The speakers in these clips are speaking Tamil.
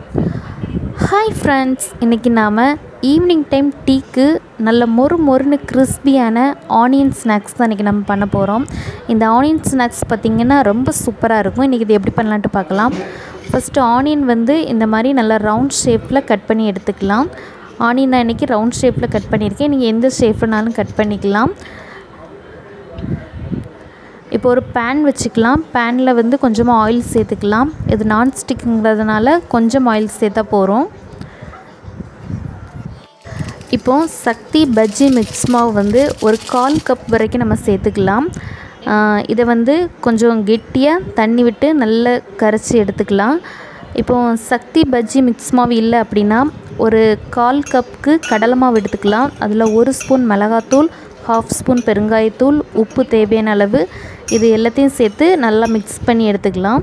ஹாய் ஃப்ரெண்ட்ஸ் இன்றைக்கி நாம் ஈவினிங் டைம் டீக்கு நல்ல மொறு மொறுன்னு கிறிஸ்பியான ஆனியன் ஸ்நாக்ஸ் தான் இன்றைக்கி நம்ம பண்ண போகிறோம் இந்த ஆனியன் ஸ்நாக்ஸ் பார்த்திங்கன்னா ரொம்ப சூப்பராக இருக்கும் இன்றைக்கி இது எப்படி பண்ணலான்ட்டு பார்க்கலாம் ஃபஸ்ட்டு ஆனியன் வந்து இந்த மாதிரி நல்லா ரவுண்ட் ஷேப்பில் கட் பண்ணி எடுத்துக்கலாம் ஆனியன் நான் இன்றைக்கி ரவுண்ட் ஷேப்பில் கட் பண்ணியிருக்கேன் நீங்கள் எந்த ஷேப்னாலும் கட் பண்ணிக்கலாம் இப்போ ஒரு பேன் வச்சுக்கலாம் பேனில் வந்து கொஞ்சமாக ஆயில் சேர்த்துக்கலாம் இது நான்ஸ்டிக்குங்கிறதுனால கொஞ்சம் ஆயில் சேர்த்தா போகிறோம் இப்போ சக்தி பஜ்ஜி மிக்ஸ் மாவு வந்து ஒரு கால் கப் வரைக்கும் நம்ம சேர்த்துக்கலாம் இதை வந்து கொஞ்சம் கெட்டியாக தண்ணி விட்டு நல்லா கரைச்சி எடுத்துக்கலாம் இப்போ சக்தி பஜ்ஜி மிக்ஸ் மாவு இல்லை அப்படின்னா ஒரு கால் கப்புக்கு கடலை மாவு எடுத்துக்கலாம் அதில் ஒரு ஸ்பூன் மிளகாத்தூள் ஹாஃப் ஸ்பூன் பெருங்காயத்தூள் உப்பு தேவையான அளவு இது எல்லாத்தையும் சேர்த்து நல்லா மிக்ஸ் பண்ணி எடுத்துக்கலாம்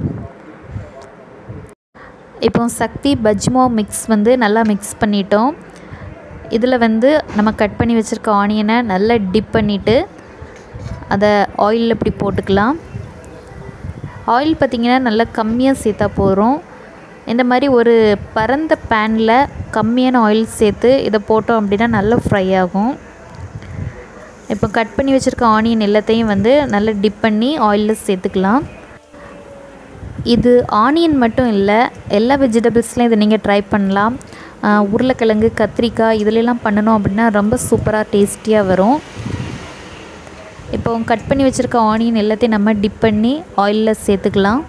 இப்போ சக்தி பஜ்மோ மிக்ஸ் வந்து நல்லா மிக்ஸ் பண்ணிட்டோம் இதில் வந்து நம்ம கட் பண்ணி வச்சுருக்க ஆனியனை நல்லா டிப் பண்ணிவிட்டு அதை ஆயிலில் இப்படி போட்டுக்கலாம் ஆயில் பார்த்திங்கன்னா நல்லா கம்மியாக சேர்த்தா போகிறோம் இந்த மாதிரி ஒரு பரந்த பேனில் கம்மியான ஆயில் சேர்த்து இதை போட்டோம் அப்படின்னா நல்லா ஃப்ரை ஆகும் இப்போ கட் பண்ணி வச்சுருக்க ஆனியன் எல்லாத்தையும் வந்து நல்லா டிப் பண்ணி ஆயிலில் சேர்த்துக்கலாம் இது ஆனியன் மட்டும் இல்லை எல்லா வெஜிடபிள்ஸ்லையும் இதை நீங்கள் ட்ரை பண்ணலாம் உருளைக்கிழங்கு கத்திரிக்காய் இதிலெல்லாம் பண்ணணும் அப்படின்னா ரொம்ப சூப்பராக டேஸ்டியாக வரும் இப்போ கட் பண்ணி வச்சுருக்க ஆனியன் எல்லாத்தையும் நம்ம டிப் பண்ணி ஆயிலில் சேர்த்துக்கலாம்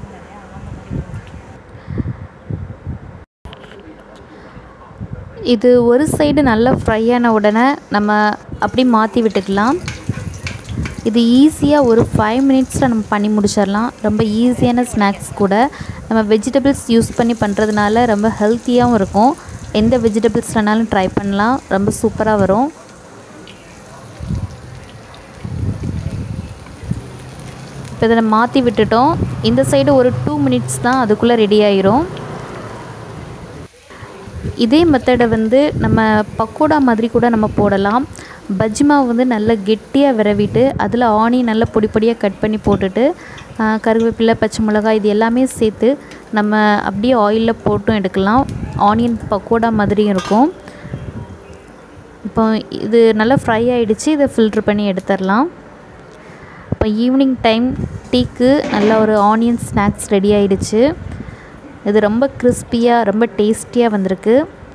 இது ஒரு சைடு நல்லா ஃப்ரை ஆன உடனே நம்ம அப்படி மாற்றி விட்டுக்கலாம் இது ஈஸியாக ஒரு ஃபைவ் மினிட்ஸில் நம்ம பண்ணி முடிச்சிடலாம் ரொம்ப ஈஸியான ஸ்நாக்ஸ் கூட நம்ம வெஜிடபிள்ஸ் யூஸ் பண்ணி பண்ணுறதுனால ரொம்ப ஹெல்த்தியாகவும் இருக்கும் எந்த வெஜிடபிள்ஸ் வேணாலும் ட்ரை பண்ணலாம் ரொம்ப சூப்பராக வரும் இப்போ இதில் மாற்றி விட்டுட்டோம் இந்த சைடு ஒரு டூ மினிட்ஸ் தான் அதுக்குள்ளே ரெடி ஆயிரும் இதே மெத்தடை வந்து நம்ம பக்கோடா மாதிரி கூட நம்ம போடலாம் பஜ்ஜி மாவு வந்து நல்லா கெட்டியாக விரவிட்டு அதில் ஆனியன் நல்லா பொடி பொடியாக கட் பண்ணி போட்டுட்டு கருவேப்பிலை பச்சை மிளகாய் இது எல்லாமே சேர்த்து நம்ம அப்படியே ஆயிலில் போட்டும் எடுக்கலாம் ஆனியன் பக்கோடா மாதிரியும் இருக்கும் இப்போ இது நல்லா ஃப்ரை ஆகிடுச்சு இதை ஃபில்ட்ரு பண்ணி எடுத்துடலாம் இப்போ ஈவினிங் டைம் டீக்கு நல்ல ஒரு ஆனியன் ஸ்நாக்ஸ் ரெடி ஆகிடுச்சு இது ரொம்ப கிறிஸ்பியாக ரொம்ப டேஸ்டியாக வந்திருக்கு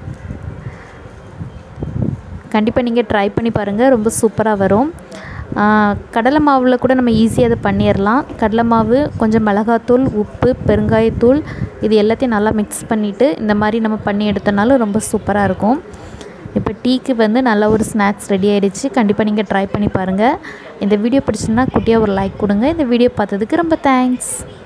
கண்டிப்பாக நீங்கள் ட்ரை பண்ணி பாருங்கள் ரொம்ப சூப்பராக வரும் கடலை மாவில் கூட நம்ம ஈஸியாக அதை பண்ணிடலாம் கடலை மாவு கொஞ்சம் மிளகாத்தூள் உப்பு பெருங்காயத்தூள் இது எல்லாத்தையும் நல்லா மிக்ஸ் பண்ணிவிட்டு இந்த மாதிரி நம்ம பண்ணி எடுத்தனாலும் ரொம்ப சூப்பராக இருக்கும் இப்போ டீக்கு வந்து நல்ல ஒரு ஸ்நாக்ஸ் ரெடி ஆகிடுச்சு கண்டிப்பாக நீங்கள் ட்ரை பண்ணி பாருங்கள் இந்த வீடியோ பிடிச்சுன்னா குட்டியாக ஒரு லைக் கொடுங்க இந்த வீடியோ பார்த்ததுக்கு ரொம்ப தேங்க்ஸ்